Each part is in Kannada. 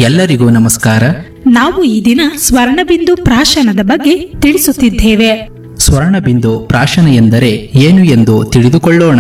ಎಲ್ಲರಿಗೂ ನಮಸ್ಕಾರ ನಾವು ಈ ದಿನ ಸ್ವರ್ಣಬಿಂದು ಪ್ರಾಶನದ ಬಗ್ಗೆ ತಿಳಿಸುತ್ತಿದ್ದೇವೆ ಸ್ವರ್ಣಬಿಂದು ಪ್ರಾಶನ ಎಂದರೆ ಏನು ಎಂದು ತಿಳಿದುಕೊಳ್ಳೋಣ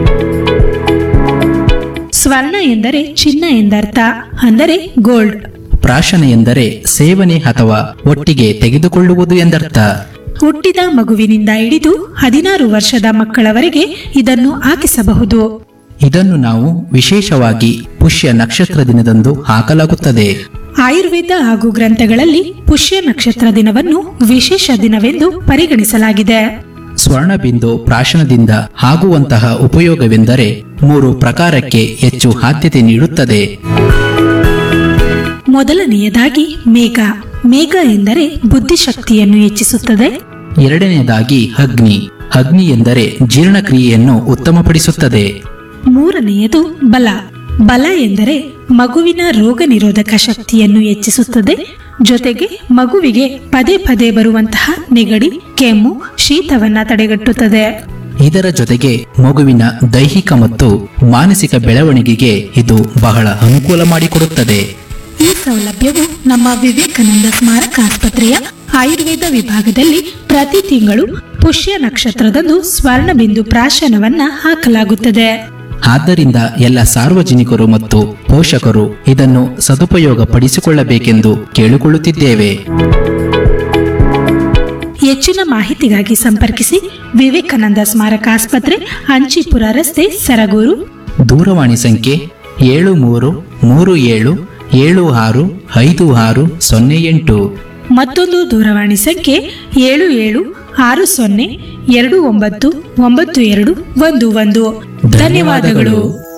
ಸ್ವರ್ಣ ಎಂದರೆ ಚಿನ್ನ ಎಂದರ್ಥ ಅಂದರೆ ಗೋಲ್ಡ್ ಪ್ರಾಶನ ಎಂದರೆ ಸೇವನೆ ಅಥವಾ ಒಟ್ಟಿಗೆ ತೆಗೆದುಕೊಳ್ಳುವುದು ಎಂದರ್ಥ ಹುಟ್ಟಿದ ಮಗುವಿನಿಂದ ಹಿಡಿದು ಹದಿನಾರು ವರ್ಷದ ಮಕ್ಕಳವರೆಗೆ ಇದನ್ನು ಹಾಕಿಸಬಹುದು ಇದನ್ನು ನಾವು ವಿಶೇಷವಾಗಿ ಪುಷ್ಯ ನಕ್ಷತ್ರ ದಿನದಂದು ಹಾಕಲಾಗುತ್ತದೆ ಆಯುರ್ವೇದ ಹಾಗೂ ಗ್ರಂಥಗಳಲ್ಲಿ ಪುಷ್ಯ ನಕ್ಷತ್ರ ದಿನವನ್ನು ವಿಶೇಷ ದಿನವೆಂದು ಪರಿಗಣಿಸಲಾಗಿದೆ ಸ್ವರ್ಣಬಿಂದು ಪ್ರಾಶನದಿಂದ ಆಗುವಂತಹ ಉಪಯೋಗವೆಂದರೆ ಮೂರು ಪ್ರಕಾರಕ್ಕೆ ಹೆಚ್ಚು ಆದ್ಯತೆ ನೀಡುತ್ತದೆ ಮೊದಲನೆಯದಾಗಿ ಮೇಘ ಮೇಘ ಎಂದರೆ ಬುದ್ಧಿಶಕ್ತಿಯನ್ನು ಹೆಚ್ಚಿಸುತ್ತದೆ ಎರಡನೆಯದಾಗಿ ಅಗ್ನಿ ಅಗ್ನಿ ಎಂದರೆ ಜೀರ್ಣಕ್ರಿಯೆಯನ್ನು ಉತ್ತಮಪಡಿಸುತ್ತದೆ ಮೂರನೆಯದು ಬಲ ಬಲ ಎಂದರೆ ಮಗುವಿನ ರೋಗ ನಿರೋಧಕ ಶಕ್ತಿಯನ್ನು ಹೆಚ್ಚಿಸುತ್ತದೆ ಜೊತೆಗೆ ಮಗುವಿಗೆ ಪದೇ ಪದೇ ಬರುವಂತಹ ನೆಗಡಿ ಕೆಮ್ಮು ಶೀತವನ್ನ ತಡೆಗಟ್ಟುತ್ತದೆ ಇದರ ಜೊತೆಗೆ ಮಗುವಿನ ದೈಹಿಕ ಮತ್ತು ಮಾನಸಿಕ ಬೆಳವಣಿಗೆಗೆ ಇದು ಬಹಳ ಅನುಕೂಲ ಮಾಡಿಕೊಡುತ್ತದೆ ಈ ಸೌಲಭ್ಯವು ನಮ್ಮ ವಿವೇಕಾನಂದ ಸ್ಮಾರಕ ಆಸ್ಪತ್ರೆಯ ಆಯುರ್ವೇದ ವಿಭಾಗದಲ್ಲಿ ಪ್ರತಿ ತಿಂಗಳು ಪುಷ್ಯ ನಕ್ಷತ್ರದಂದು ಸ್ವರ್ಣಬಿಂದು ಪ್ರಾಶನವನ್ನ ಹಾಕಲಾಗುತ್ತದೆ ಆದ್ದರಿಂದ ಎಲ್ಲ ಸಾರ್ವಜನಿಕರು ಮತ್ತು ಪೋಷಕರು ಇದನ್ನು ಸದುಪಯೋಗ ಪಡಿಸಿಕೊಳ್ಳಬೇಕೆಂದು ಕೇಳಿಕೊಳ್ಳುತ್ತಿದ್ದೇವೆ ಹೆಚ್ಚಿನ ಮಾಹಿತಿಗಾಗಿ ಸಂಪರ್ಕಿಸಿ ವಿವೇಕಾನಂದ ಸ್ಮಾರಕ ಆಸ್ಪತ್ರೆ ಅಂಚಿಪುರ ರಸ್ತೆ ಸರಗೂರು ದೂರವಾಣಿ ಸಂಖ್ಯೆ ಏಳು ಮೂರು ಮೂರು ಏಳು ಏಳು ಆರು ಐದು ಆರು ಸೊನ್ನೆ ಎಂಟು ಮತ್ತೊಂದು ದೂರವಾಣಿ ಸಂಖ್ಯೆ ಏಳು ಏಳು ಆರು ಸೊನ್ನೆ ಎರಡು ಒಂಬತ್ತು ಒಂಬತ್ತು ಎರಡು ಒಂದು ಒಂದು ಧನ್ಯವಾದಗಳು